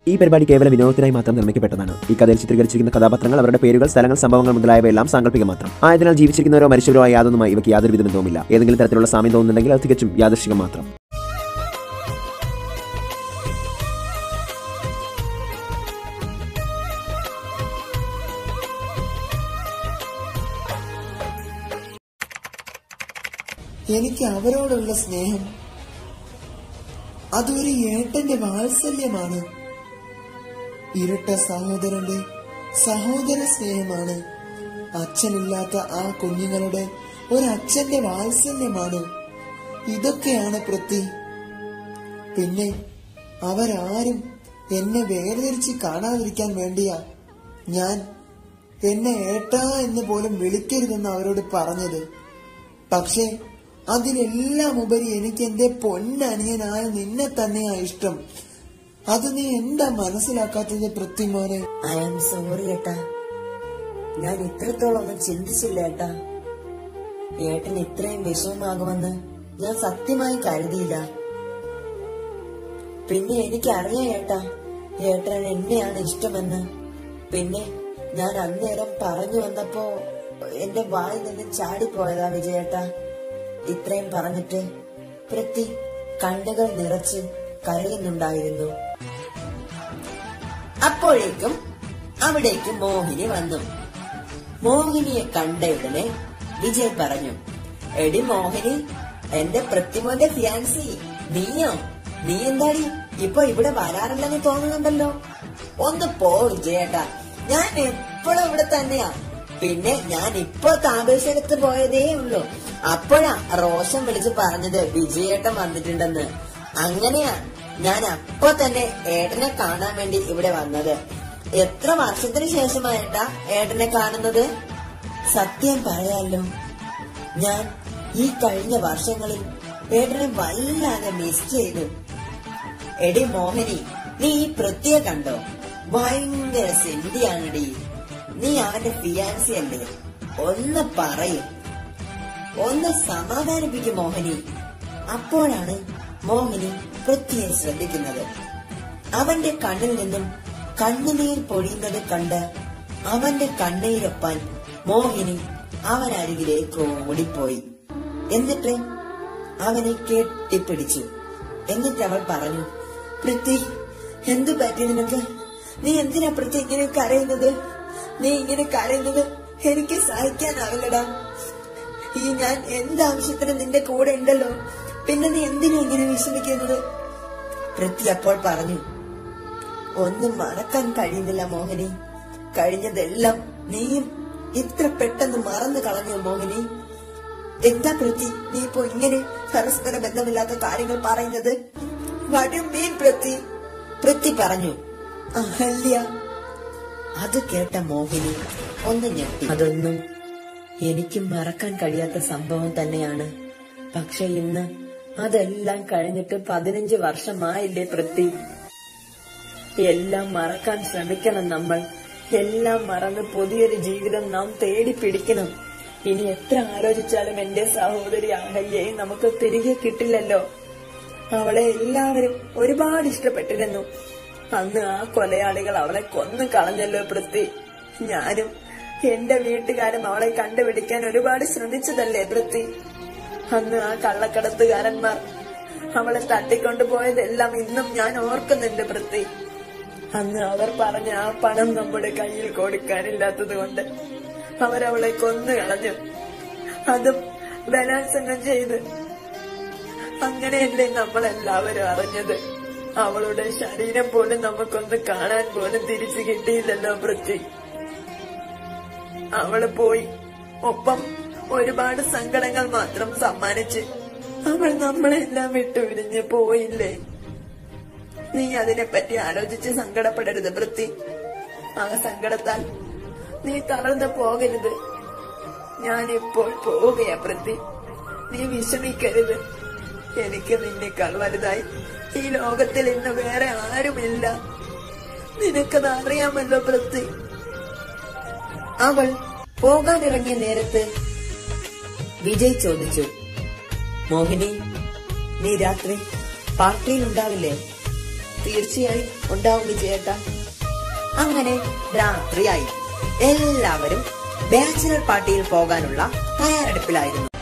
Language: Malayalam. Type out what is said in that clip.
ഈ പരിപാടി കേവലം വിനോദത്തിനായി മാത്രം നിർമ്മിക്കപ്പെട്ടതാണ് ഈ കഥയിൽ ചിത്രീകരിച്ചിരിക്കുന്ന കഥാപാത്രങ്ങൾ അവരുടെ പേരുകൾ സ്ഥലങ്ങൾ സംഭവങ്ങൾ മുതലായവയെല്ലാം സാങ്കല്പികം മാത്രം ആയതിനാൽ ജീവിച്ചിരിക്കുന്നവരോ മരിച്ചവരോ ആയ യാതൊന്നുമായി ഇവയ്ക്ക് യാതൊരു വിധ ബന്ധവുമില്ല ഏതെങ്കിലും തരത്തിലുള്ള സാമ്യം തോന്നുന്നുണ്ടെങ്കിൽ അത് തികച്ചും യാദൃശികം മാത്രം എനിക്ക് അവരോടുള്ള സ്നേഹം അതൊരു ഏട്ടന്റെ വാത്സല്യമാണ് ഇരട്ട സഹോദരന്റെ സഹോദര സ്നേഹമാണ് അച്ഛനില്ലാത്ത ആ കുഞ്ഞുങ്ങളുടെ ഒരച്ഛന്റെ വാത്സല്യമാണ് ഇതൊക്കെയാണ് പൃഥ്വി പിന്നെ അവരാരും എന്നെ വേർതിരിച്ച് കാണാതിരിക്കാൻ വേണ്ടിയാ ഞാൻ എന്നെ ഏട്ടാ എന്ന് പോലും വിളിക്കരുതെന്ന് അവരോട് പറഞ്ഞത് പക്ഷേ അതിലെല്ലാം ഉപരി എനിക്ക് എന്റെ പൊന്നനിയനായ നിന്നെ തന്നെയാ ഇഷ്ടം അത് നീ എന്താ മനസ്സിലാക്കാത്തത് പൃഥ്വിമോനെ ഐ ആം സോറി ഏട്ടാ ഞാൻ ഇത്രത്തോളം ഒന്നും ചിന്തിച്ചില്ല ഏട്ടാ ഏട്ടൻ ഇത്രയും വിഷമമാകുമെന്ന് ഞാൻ സത്യമായി കരുതിയില്ല പിന്നെ എനിക്കറിയാം ഏട്ടാ ഏട്ടൻ എന്നെയാണ് ഇഷ്ടമെന്ന് പിന്നെ ഞാൻ അന്നേരം പറഞ്ഞു വന്നപ്പോ എന്റെ വായിൽ നിന്ന് ചാടിപ്പോയതാ വിജയേട്ടാ ഇത്രയും പറഞ്ഞിട്ട് പൃഥ്വി കണ്ണുകൾ നിറച്ച് കരയുന്നുണ്ടായിരുന്നു അപ്പോഴേക്കും അവിടേക്ക് മോഹിനി വന്നു മോഹിനിയെ കണ്ടയുടനെ വിജയ് പറഞ്ഞു എടി മോഹിനി എന്റെ പൃഥ്വിമോന്റെ ഫിയാൻസി നീയോ നീ എന്താടി ഇപ്പൊ ഇവിടെ വരാറില്ലെന്ന് തോന്നുന്നുണ്ടല്ലോ ഒന്ന് പോ വിജയേട്ടാ ഞാൻ എപ്പോഴും ഇവിടെ തന്നെയാ പിന്നെ ഞാൻ ഇപ്പൊ താമരശ്ശേരത്ത് പോയതേ ഉള്ളൂ അപ്പോഴാ റോഷൻ വിളിച്ച് പറഞ്ഞത് വിജയേട്ടൻ വന്നിട്ടുണ്ടെന്ന് അങ്ങനെയാ ഞാൻ അപ്പൊ തന്നെ ഏട്ടനെ കാണാൻ വേണ്ടി ഇവിടെ വന്നത് എത്ര വർഷത്തിന് ശേഷമായിട്ടാ ഏട്ടനെ കാണുന്നത് സത്യം പറയാലോ ഞാൻ ഈ കഴിഞ്ഞ വർഷങ്ങളിൽ ഏട്ടനെ വല്ലാതെ മിസ് ചെയ്തു എടി മോഹിനി നീ ഈ പ്രത്യേക കണ്ടോ ഭയങ്കര സെന്റിയാണെടി നീ അവന്റെ ഫിയാൻസി അല്ലേ ഒന്ന് പറയും ഒന്ന് സമാധാനിപ്പിക്കും മോഹിനി അപ്പോഴാണ് മോഹിനി പൃഥ്വിയെ ശ്രദ്ധിക്കുന്നത് അവന്റെ കണ്ണിൽ നിന്നും കണ്ണുനീർ പൊഴിയുന്നത് കണ്ട് അവന്റെ കണ്ണീരൊപ്പാൻ മോഹിനി അവനരികിലേക്ക് ഓടിപ്പോയി എന്നിട്ട് അവനെ കെട്ടിപ്പിടിച്ചു എന്നിട്ട് അവൾ പറഞ്ഞു പൃഥ്വി എന്തു പറ്റി നിനക്ക് നീ എന്തിനാ പൃഥ്വി ഇങ്ങനെ കരയുന്നത് നീ ഇങ്ങനെ കരയുന്നത് എനിക്ക് സഹിക്കാനാവില്ലടാ ഈ ഞാൻ എന്താവശ്യത്തിന് നിന്റെ കൂടെ ഉണ്ടല്ലോ പിന്നെ നീ എന്തിനാ ഇങ്ങനെ വിഷമിക്കുന്നത് പൃഥ്വി അപ്പോൾ പറഞ്ഞു ഒന്നും മറക്കാൻ കഴിയുന്നില്ല മോഹിനി കഴിഞ്ഞതെല്ലാം നീയും ഇത്ര പെട്ടെന്ന് മറന്നു കളഞ്ഞു മോഹിനി എന്താ പൃഥ്വി നീ ഇപ്പോ ഇങ്ങനെ പരസ്പര ബന്ധമില്ലാത്ത കാര്യങ്ങൾ പറയുന്നത് വടു മീൻ പൃഥ്വി പൃഥ്വി പറഞ്ഞു അഹല്യ അത് കേട്ട മോഹിനി ഒന്ന് ഞെട്ടി അതൊന്നും എനിക്കും മറക്കാൻ കഴിയാത്ത സംഭവം തന്നെയാണ് പക്ഷെ ഇന്ന് അതെല്ലാം കഴിഞ്ഞിട്ട് പതിനഞ്ച് വർഷമായില്ലേ പൃഥ്വി എല്ലാം മറക്കാൻ ശ്രമിക്കണം നമ്മൾ എല്ലാം മറന്ന് പുതിയൊരു ജീവിതം നാം തേടി പിടിക്കണം ഇനി എത്ര ആലോചിച്ചാലും എന്റെ സഹോദരി അഹല്യയെ നമുക്ക് തിരികെ കിട്ടില്ലല്ലോ അവളെ എല്ലാവരും ഒരുപാട് ഇഷ്ടപ്പെട്ടിരുന്നു അന്ന് ആ കൊലയാളികൾ അവളെ കൊന്നു കളഞ്ഞല്ലോ പൃഥ്വി ഞാനും എന്റെ വീട്ടുകാരും അവളെ കണ്ടുപിടിക്കാൻ ഒരുപാട് ശ്രമിച്ചതല്ലേ പൃഥ്വി അന്ന് ആ കള്ളക്കടത്തുകാരന്മാർ അവളെ തട്ടിക്കൊണ്ടുപോയതെല്ലാം ഇന്നും ഞാൻ ഓർക്കുന്നുണ്ട് പൃഥ്വി അന്ന് അവർ പറഞ്ഞ ആ പണം നമ്മുടെ കയ്യിൽ കൊടുക്കാനില്ലാത്തത് കൊണ്ട് അവരവളെ കൊന്നു കളഞ്ഞു അതും ബലാത്സംഗം ചെയ്ത് അങ്ങനെയല്ലേ നമ്മളെല്ലാവരും അറിഞ്ഞത് അവളുടെ ശരീരം പോലും നമുക്കൊന്ന് കാണാൻ പോലും തിരിച്ചു കിട്ടിയില്ലല്ലോ പൃഥ്വി അവള് പോയി ഒപ്പം ഒരുപാട് സങ്കടങ്ങൾ മാത്രം സമ്മാനിച്ച് അവൾ നമ്മളെല്ലാം വിട്ടുപിരിഞ്ഞ് പോയില്ലേ നീ അതിനെപ്പറ്റി ആലോചിച്ച് സങ്കടപ്പെടരുത് പൃഥ്വി ആ സങ്കടത്താൽ നീ തളർന്നു പോകരുത് ഞാൻ ഇപ്പോൾ പോവുകയാ പൃഥ്വി നീ വിഷമിക്കരുത് എനിക്ക് നിന്നേക്കാൾ വലുതായി ഈ ലോകത്തിൽ ഇന്ന് വേറെ ആരുമില്ല നിനക്കത് അറിയാമല്ലോ പൃഥ്വി അവൾ പോകാനിറങ്ങിയ നേരത്ത് വിജയ് ചോദിച്ചു മോഹിനി നീ രാത്രി പാർട്ടിയിൽ ഉണ്ടാവില്ലേ തീർച്ചയായും ഉണ്ടാവും വിജയേട്ട അങ്ങനെ രാത്രിയായി എല്ലാവരും ബാച്ചിലർ പാർട്ടിയിൽ പോകാനുള്ള തയ്യാറെടുപ്പിലായിരുന്നു